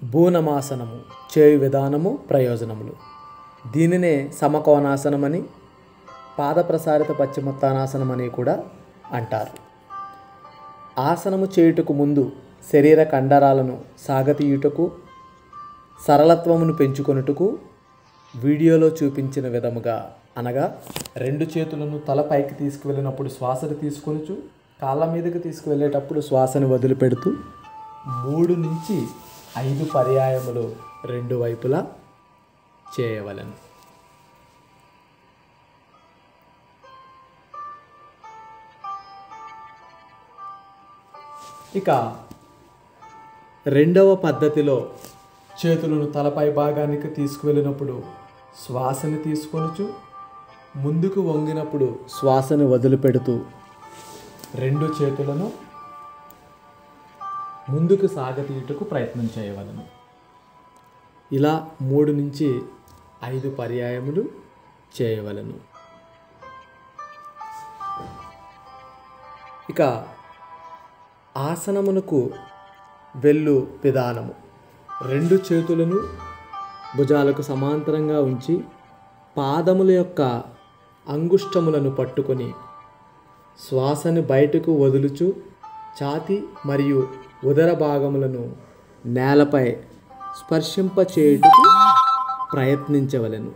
భూనమాసనము చేయు విధానము ప్రయోజనములు దీనినే సమకోణాసనమని పాదప్రసారిత పశ్చిమోత్తానాసనం అని కూడా అంటారు ఆసనము చేయుటకు ముందు శరీర కండరాలను సాగతీయుటకు సరళత్వమును పెంచుకొనుటకు వీడియోలో చూపించిన విధముగా అనగా రెండు చేతులను తలపైకి తీసుకువెళ్ళినప్పుడు శ్వాసను తీసుకొనుచు కాళ్ళ మీదకి తీసుకువెళ్ళేటప్పుడు శ్వాసను వదిలిపెడుతూ మూడు నుంచి ఐదు పర్యాయములు రెండు వైపులా చేయవలెను ఇక రెండవ పద్ధతిలో చేతులను తలపై భాగానికి తీసుకువెళ్ళినప్పుడు శ్వాసని తీసుకొనుచు ముందుకు వంగినప్పుడు శ్వాసను వదిలిపెడుతూ రెండు చేతులను ముందుకు సాగతీయుటకు ప్రయత్నం చేయవలను ఇలా మూడు నుంచి ఐదు పర్యాయములు చేయవలను ఇక ఆసనమునకు వెళ్ళు విధానము రెండు చేతులను భుజాలకు సమాంతరంగా ఉంచి పాదముల యొక్క అంగుష్టములను పట్టుకొని శ్వాసను బయటకు వదులుచు ఛాతి మరియు ఉదర భాగములను నేలపై స్పర్శింపచేయుటకు ప్రయత్నించవలెను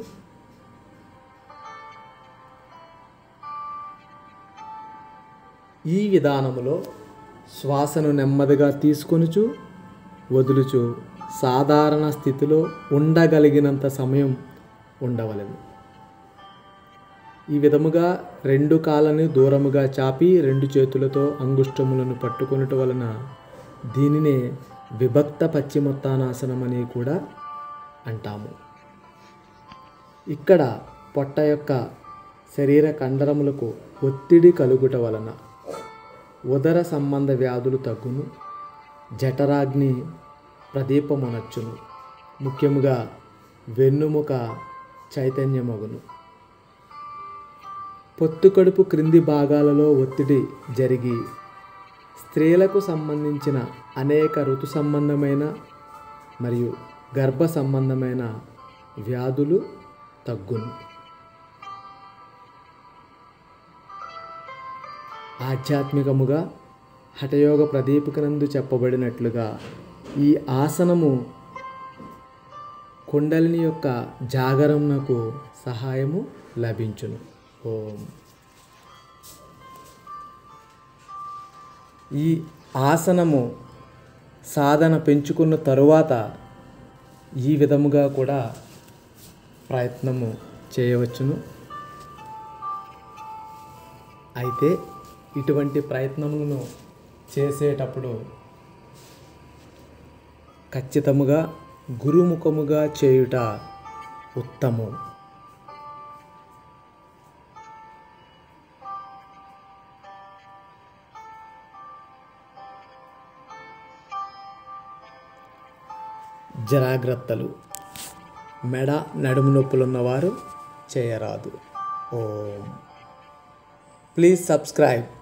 ఈ విధానములో శ్వాసను నెమ్మదిగా తీసుకొనుచు వదులుచు సాధారణ స్థితిలో ఉండగలిగినంత సమయం ఉండవలెను ఈ విధముగా రెండు కాళ్ళని దూరముగా చాపి రెండు చేతులతో అంగుష్టములను పట్టుకొనుట వలన దీనినే విభక్త పశ్చిమోత్తానాసనం అని కూడా అంటాము ఇక్కడ పొట్ట యొక్క శరీర కండరములకు ఒత్తిడి కలుగుట వలన ఉదర సంబంధ వ్యాధులు తగ్గును జఠరాగ్ని ప్రదీపమునచ్చును ముఖ్యముగా వెన్నుముక చైతన్యమగును పొత్తుకడుపు క్రింది భాగాలలో ఒత్తిడి జరిగి స్త్రీలకు సంబంధించిన అనేక ఋతు సంబంధమైన మరియు గర్భ సంబంధమైన వ్యాధులు తగ్గును ఆధ్యాత్మికముగా హఠయోగ ప్రదీపికనందు చెప్పబడినట్లుగా ఈ ఆసనము కుండలిని యొక్క జాగరమునకు సహాయము లభించును ఓం ఈ ఆసనము సాధన పెంచుకున్న తరువాత ఈ విధముగా కూడా ప్రయత్నము చేయవచ్చును అయితే ఇటువంటి ప్రయత్నములను చేసేటప్పుడు ఖచ్చితముగా గురుముఖముగా చేయుట ఉత్తమం జాగ్రత్తలు మెడ నడుము నొప్పులున్నవారు చేయరాదు ఓం ప్లీజ్ సబ్స్క్రైబ్